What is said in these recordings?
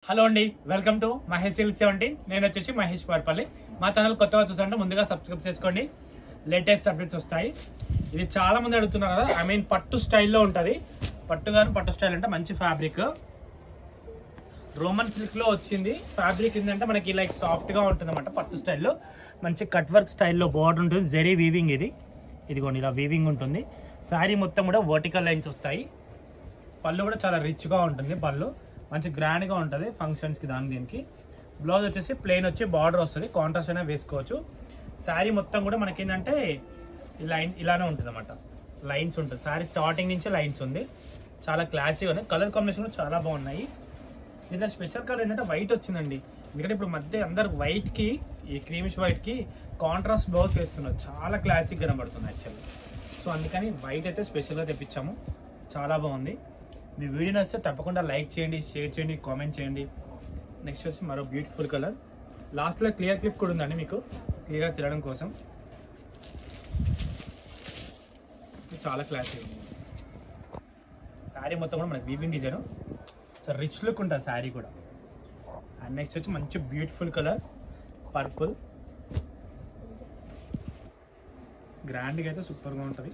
hello అండి welcome to Mahesh silk seventeen నేను వచ్చేసి మహేష్ పర్పల్లి మా ఛానల్ కొత్తగా చూస్తుంటే ముందుగా సబ్స్క్రైబ్ చేసుకోండి లేటెస్ట్ అప్డేట్స్ వస్తాయి ఇది చాలా మంది అడుగుతున్నారు కదా ఐ మీన్ పట్టు స్టైల్లో ఉంటుంది పట్టు గాను పట్టు స్టైల్ అంటే మంచి ఫ్యాబ్రిక్ రోమన్ సిల్క్ లో వచ్చింది ఫ్యాబ్రిక్ ఏంటంటే మనకి లైక్ సాఫ్ట్ గా ఉంటుంది అనమాట పట్టు స్టైల్లో మంచి కట్ వర్క్ స్టైల్లో బోర్డర్ ఉంటుంది జెరీ వీవింగ్ ఇది ఇదిగోండి ఇలా వీవింగ్ ఉంటుంది శారీ మొత్తం కూడా వర్టికల్ లైన్స్ వస్తాయి పళ్ళు కూడా చాలా రిచ్ గా ఉంటుంది పళ్ళు మంచి గ్రాండ్ గా ఉంటుంది ఫంక్షన్స్ కి దాని దీనికి బ్లౌజ్ వచ్చేసి ప్లెయిన్ వచ్చి బార్డర్ వస్తుంది కాంట్రాస్ట్ అయినా వేసుకోవచ్చు శారీ మొత్తం కూడా మనకి ఏంటంటే ఈ లైన్ ఇలానే ఉంటుంది అనమాట లైన్స్ ఉంటుంది శారీ స్టార్టింగ్ నుంచి లైన్స్ ఉంది చాలా క్లాసీగా ఉంది కలర్ కాంబినేషన్ కూడా చాలా బాగున్నాయి దీంట్లో స్పెషల్ కలర్ ఏంటంటే వైట్ వచ్చిందండి ఎందుకంటే ఇప్పుడు మధ్య అందరు వైట్ కి ఈ క్రీమిష్ వైట్ కి కాంట్రాస్ట్ బ్లౌజ్ వేస్తున్నారు చాలా క్లాసిక్ కనబడుతుంది యాక్చువల్లీ సో అందుకని వైట్ అయితే స్పెషల్గా తెప్పించాము చాలా బాగుంది మీ వీడియో నచ్చితే తప్పకుండా లైక్ చేయండి షేర్ చేయండి కామెంట్ చేయండి నెక్స్ట్ వచ్చి మరో బ్యూటిఫుల్ కలర్ లాస్ట్లో క్లియర్ క్లిప్ కూడా ఉందండి మీకు క్లియర్గా తినడం కోసం ఇది చాలా క్లాసిక్ శారీ మొత్తం కూడా మనకి weaving design so rich look ఉంటుంది శారీ కూడా అండ్ నెక్స్ట్ వచ్చి మంచి బ్యూటిఫుల్ కలర్ పర్పుల్ గ్రాండ్గా అయితే సూపర్గా ఉంటుంది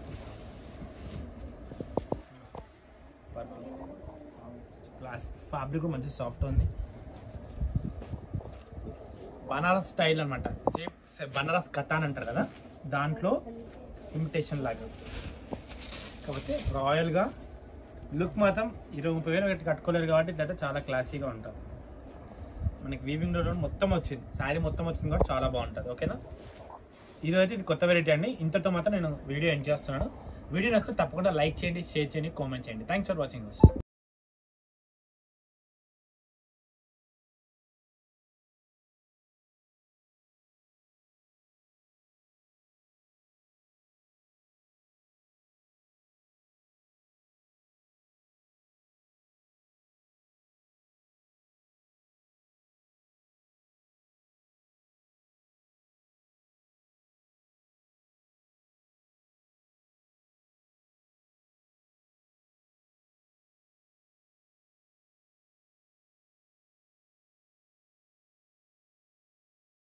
పర్పుల్ క్లాస్ ఫ్యాబ్రిక్ కూడా మంచి సాఫ్ట్ ఉంది బనారస్ స్టైల్ అనమాట సేమ్ బనారస్ కథాన్ అంటారు కదా దాంట్లో ఇమిటేషన్ లాగా కాకపోతే రాయల్గా లుక్ మాత్రం ఇరవై ముప్పై వేలు పెట్టి కట్టుకోలేరు కాబట్టి ఇట్లయితే చాలా క్లాసీగా ఉంటుంది మనకి వీవింగ్ లో మొత్తం వచ్చింది శారీ మొత్తం వచ్చింది కాబట్టి చాలా బాగుంటుంది ఓకేనా ఈరోజు అయితే ఇది కొత్త వెరైటీ అండి ఇంతతో మాత్రం నేను వీడియో ఎండ్ చేస్తున్నాను వీడియో నచ్చితే తప్పకుండా లైక్ చేయండి షేర్ చేయండి కామెంట్ చేయండి థ్యాంక్స్ ఫర్ వాచింగ్ దిస్